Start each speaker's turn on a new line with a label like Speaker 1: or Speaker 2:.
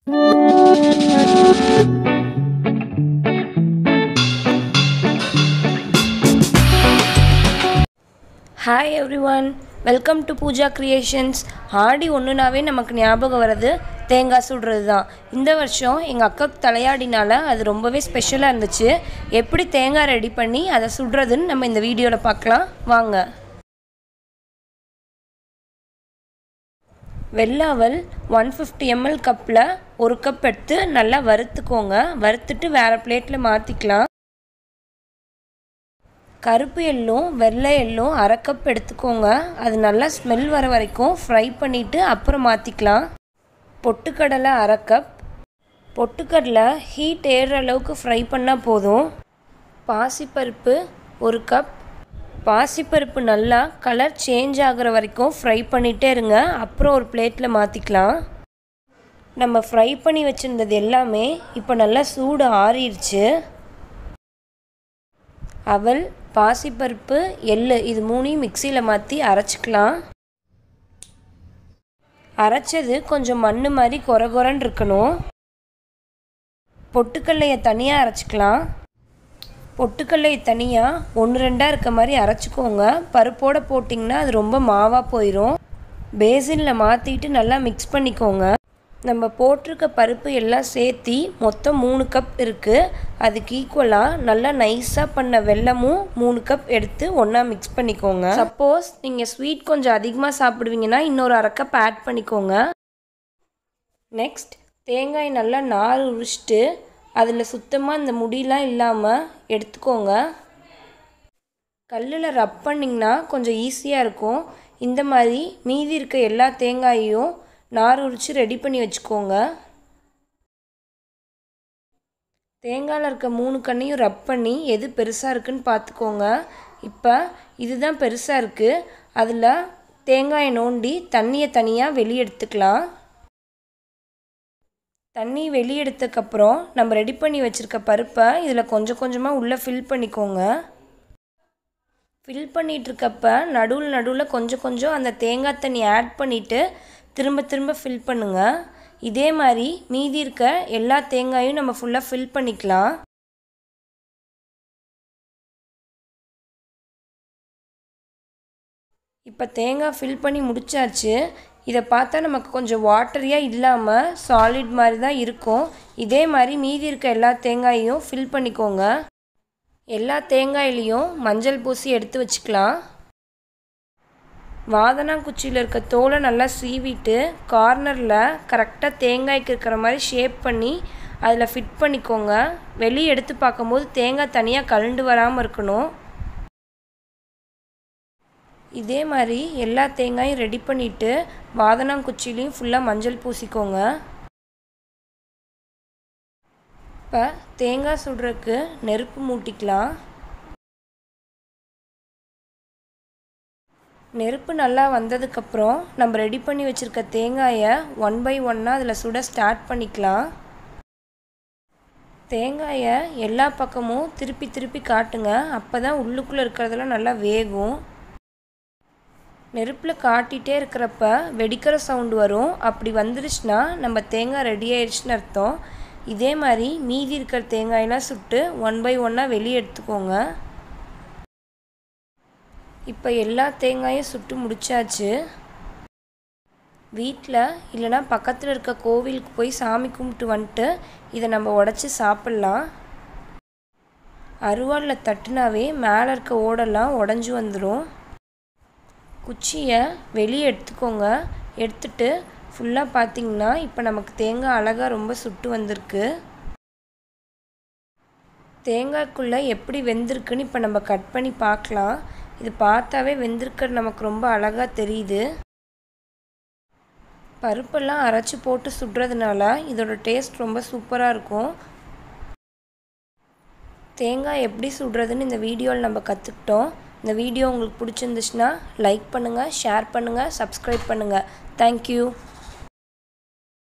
Speaker 1: hi everyone welcome to Pooja creations Aadi ஒன்றுனாவே நமக்கு ஞாபகம் வர்றது தேங்காய் சுடுறது தான் இந்த வருஷம் எங்கள் அக்காவுக்கு தலையாடினால அது ரொம்பவே ஸ்பெஷலாக இருந்துச்சு எப்படி தேங்காய் ரெடி பண்ணி அதை சுடுறதுன்னு நம்ம இந்த வீடியோவில் பார்க்கலாம் வாங்க வெள்ளாவல் ஒன் ஃபிஃப்டி எம்எல் கப்பில் ஒரு கப் எடுத்து நல்லா வறுத்துக்கோங்க வறுத்துட்டு வேறு பிளேட்டில் மாற்றிக்கலாம் கருப்பு எள்ளும் வெள்ளை எள்ளும் அரை கப் எடுத்துக்கோங்க அது நல்லா ஸ்மெல் வர வரைக்கும் ஃப்ரை பண்ணிவிட்டு அப்புறம் மாற்றிக்கலாம் பொட்டுக்கடலை அரை கப் பொட்டுக்கடலை ஹீட் ஏறுற அளவுக்கு ஃப்ரை பண்ணால் போதும் பாசிப்பருப்பு ஒரு கப் பாசிப்பருப்பு நல்லா கலர் சேஞ்ச் ஆகிற வரைக்கும் ஃப்ரை பண்ணிகிட்டே இருங்க அப்புறம் ஒரு பிளேட்டில் மாற்றிக்கலாம் நம்ம ஃப்ரை பண்ணி வச்சுருந்தது எல்லாமே இப்போ நல்லா சூடு ஆறிடுச்சு அவல் பாசிப்பருப்பு எள்ளு இது மூணையும் மிக்சியில் மாற்றி அரைச்சிக்கலாம் அரைச்சது கொஞ்சம் மண் மாதிரி கொர கொரன்னு இருக்கணும் பொட்டுக்கல்லையை தனியாக அரைச்சிக்கலாம் பொட்டுக்கல்லையை தனியாக ஒன்று ரெண்டாக இருக்க மாதிரி அரைச்சிக்கோங்க பருப்போடு போட்டிங்கன்னா அது ரொம்ப மாவாக போயிடும் பேசினில் மாற்றிட்டு நல்லா மிக்ஸ் பண்ணிக்கோங்க நம்ம போட்டிருக்க பருப்பு எல்லாம் சேர்த்தி மொத்தம் மூணு கப் இருக்குது அதுக்கு ஈக்குவலாக நல்லா நைஸாக பண்ண வெல்லமும் மூணு கப் எடுத்து ஒன்றா மிக்ஸ் பண்ணிக்கோங்க சப்போஸ் நீங்கள் ஸ்வீட் கொஞ்சம் அதிகமாக சாப்பிடுவீங்கன்னா இன்னொரு அரை கப் ஆட் பண்ணிக்கோங்க நெக்ஸ்ட் தேங்காய் நல்லா நார் உரிச்சிட்டு அதில் சுத்தமாக இந்த முடியெலாம் இல்லாமல் எடுத்துக்கோங்க கல்லில் ரப் பண்ணிங்கன்னா கொஞ்சம் ஈஸியாக இருக்கும் இந்த மாதிரி மீதி இருக்க எல்லா தேங்காயையும் நார் உரித்து ரெடி பண்ணி வச்சுக்கோங்க தேங்காயில் இருக்க மூணு கண்ணையும் ரப் பண்ணி எது பெருசாக இருக்குன்னு பார்த்துக்கோங்க இப்போ இதுதான் பெருசாக இருக்குது அதில் தேங்காயை நோண்டி தண்ணியை தனியாக வெளியே எடுத்துக்கலாம் தண்ணி வெளியே எடுத்ததுக்கப்புறம் நம்ம ரெடி பண்ணி வச்சுருக்க பருப்பை இதில் கொஞ்சம் கொஞ்சமாக உள்ளே ஃபில் பண்ணிக்கோங்க ஃபில் பண்ணிகிட்ருக்கப்ப நடுவில் நடுவில் கொஞ்சம் கொஞ்சம் அந்த தேங்காய் தண்ணி ஆட் பண்ணிவிட்டு திரும்ப திரும்ப ஃபில் பண்ணுங்கள் இதே மாதிரி மீதி இருக்க எல்லா தேங்காயும் நம்ம ஃபுல்லாக ஃபில் பண்ணிக்கலாம் இப்போ தேங்காய் ஃபில் பண்ணி முடிச்சாச்சு இதை பார்த்தா நமக்கு கொஞ்சம் வாட்டரியாக இல்லாமல் சாலிட் மாதிரி தான் இருக்கும் இதே மாதிரி மீதி இருக்க எல்லா தேங்காயையும் ஃபில் பண்ணிக்கோங்க எல்லா தேங்காயிலையும் மஞ்சள் பூசி எடுத்து வச்சுக்கலாம் வாதனாங்குச்சியில் இருக்க தோலை நல்லா சீவிட்டு கார்னரில் கரெக்டாக தேங்காய்க்கு இருக்கிற மாதிரி ஷேப் பண்ணி அதில் ஃபிட் பண்ணிக்கோங்க வெளியே எடுத்து பார்க்கும்போது தேங்காய் தனியாக கலண்டு வராமல் இருக்கணும் இதே மாதிரி எல்லா தேங்காயும் ரெடி பண்ணிவிட்டு வாதனாங்குச்சிலையும் ஃபுல்லாக மஞ்சள் பூசிக்கோங்க இப்போ தேங்காய் சுடுறதுக்கு நெருப்பு மூட்டிக்கலாம் நெருப்பு நல்லா வந்ததுக்கப்புறம் நம்ம ரெடி பண்ணி வச்சுருக்க தேங்காயை ஒன் பை ஒன்னாக அதில் சுட ஸ்டார்ட் பண்ணிக்கலாம் தேங்காயை எல்லா பக்கமும் திருப்பி திருப்பி காட்டுங்க அப்போ தான் உள்ளுக்குள்ளே இருக்கிறதெல்லாம் நல்லா வேகும் நெருப்பில் காட்டிகிட்டே இருக்கிறப்ப வெடிக்கிற சவுண்டு வரும் அப்படி வந்துருச்சுன்னா நம்ம தேங்காய் ரெடி ஆயிடுச்சுன்னு அர்த்தம் இதே மாதிரி மீதி இருக்கிற தேங்காயெல்லாம் சுட்டு ஒன் பை ஒன்னாக வெளியே எடுத்துக்கோங்க இப்போ எல்லா தேங்காயும் சுட்டு முடிச்சாச்சு வீட்டில் இல்லைனா பக்கத்தில் இருக்க கோவிலுக்கு போய் சாமி கும்பிட்டு வந்துட்டு இதை நம்ம உடச்சி சாப்பிட்லாம் அருவாளில் தட்டுனாவே மேலே இருக்க ஓடெல்லாம் உடஞ்சி வந்துடும் குச்சியை வெளியே எடுத்துக்கோங்க எடுத்துட்டு ஃபுல்லாக பார்த்தீங்கன்னா இப்போ நமக்கு தேங்காய் அழகாக ரொம்ப சுட்டு வந்திருக்கு தேங்காய்க்குள்ளே எப்படி வெந்திருக்குன்னு இப்போ நம்ம கட் பண்ணி பார்க்கலாம் இது பார்த்தாவே வெந்திருக்கிறது நமக்கு ரொம்ப அழகாக தெரியுது பருப்பெல்லாம் அரைச்சி போட்டு சுடுறதுனால இதோட டேஸ்ட் ரொம்ப சூப்பராக இருக்கும் தேங்காய் எப்படி சுடுறதுன்னு இந்த வீடியோவில் நம்ம கற்றுக்கிட்டோம் இந்த வீடியோ உங்களுக்கு பிடிச்சிருந்துச்சுன்னா லைக் பண்ணுங்கள் ஷேர் பண்ணுங்கள் சப்ஸ்கிரைப் பண்ணுங்கள் தேங்க்யூ